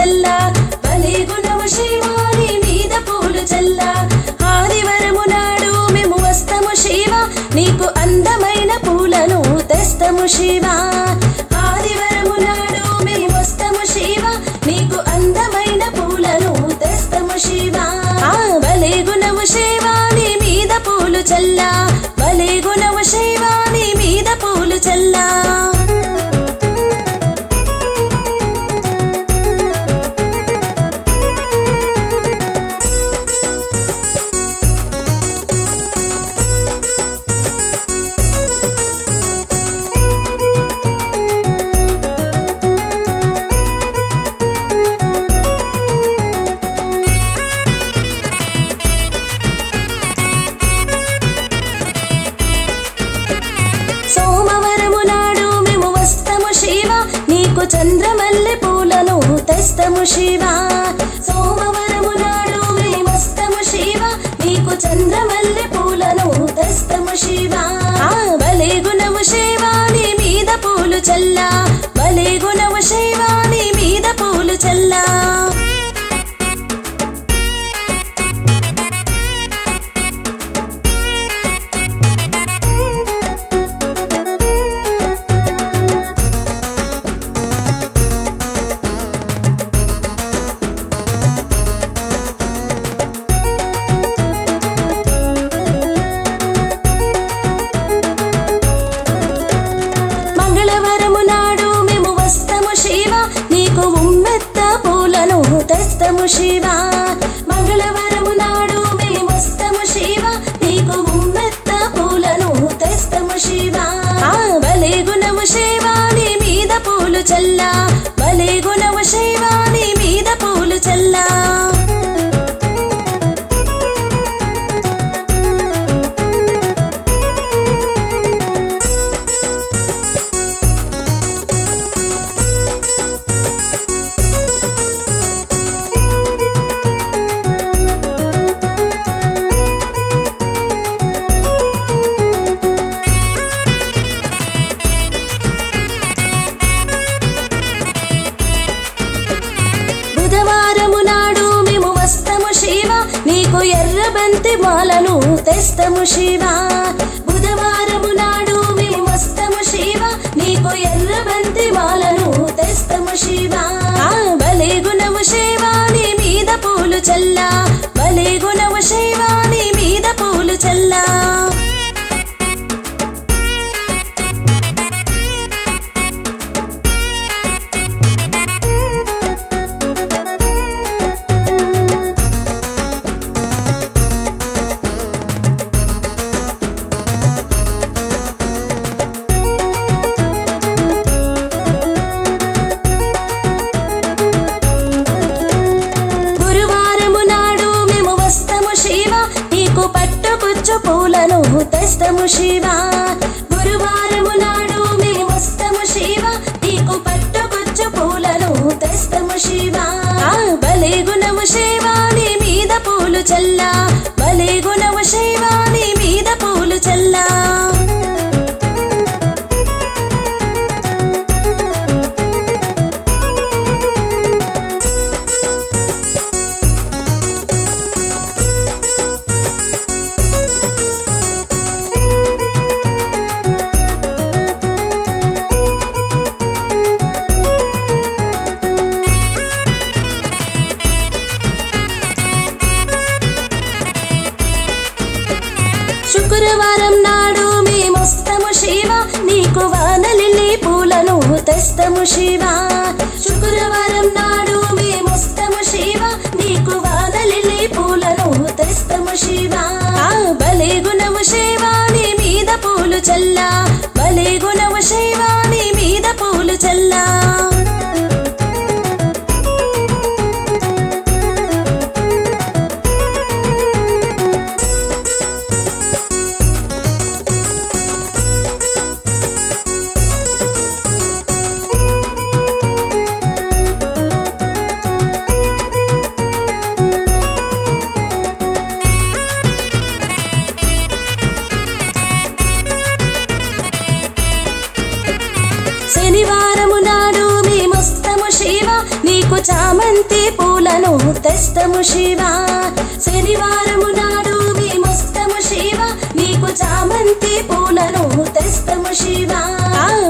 చల్లా బలే గుణము శివా నీ మీద పూలు చల్లా ఆదివరము నాడు మేము వస్తాము శివా నీకు అందమైన పూలను తెస్తాము శివా ఆదివరము నాడు మేము వస్తాము శివా నీకు అందమైన పూలను తెస్తాము శివా ఆ బలే గుణము శివా నీ మీద పూలు చల్లా బలే గుణము శివా నీ మీద పూలు చల్లా సోమవరము నాడు మేము వస్తాము శివ నీకు చంద్రమల్లె పూలను తెస్తాము శివ సోమవరము నాడు మేము వస్తాము శివ నీకు చంద్రమల్లె పూలను తెస్తాము శివ ఆ బలే గుణము శివ నీ మీద పూలు చల్లా బలే గుణము శివ నీ మీద పూలు చల్లా మంగళవారము నాడు మేము వస్తాము శివ నీకు ఉమ్మెత్త పూలను తెస్తాము శివ మంగళవారము నాడు మేము వస్తాము శివ నీకు ఉమ్మెత్త పూలను తెస్తాము శివ ఆ బలే గుణము శివ నీ మీద పూలు చల్లా బలే గుణము శివ నీ మీద పూలు చల్లా బుధవారము నాడు మేము వస్తాము శివ నీకు ఎర్ర బంతి మాలను తెస్తాము శివ బుధవారము నాడు మేము వస్తాము శివ నీకు ఎర్ర బంతి మాలను తెస్తాము శివ ఆ బలే గుణము శివ నీ మీద పూలు చల్లా బలే గుణము శివ నీ మీద పూలు చల్లా గురువారము నాడు మేము వస్తాము శివ నీకు పట్టుకుచ్చు పూలను తెస్తాము శివ గురువారము నాడు మేము వస్తాము శివ నీకు పట్టుకుచ్చు పూలను తెస్తాము శివ ఆ బలే గుణము శివ నీ మీద పూలు చల్లా బలే గుణము శివ నీ మీద పూలు చల్లా శుక్రవారం నాడు మేమొస్తాము శివ నీకు వానలిల్లి పూలను తెస్తాము శివ శుక్రవారం నాడు మేమొస్తాము శివ నీకు వానలిల్లి పూలను తెస్తాము శివ ఆ బలే గుణము శివ నీ మీద పూలు చల్లా బలే గుణము శివ నీ మీద పూలు చల్లా శనివారము నాడు మేమొస్తాము శివ నీకు చామంతి పూలను తెస్తము శివ శనివారము నాడు మేమొస్తము శివ నీకు చామంతి పూలను తెస్తము శివ ఆ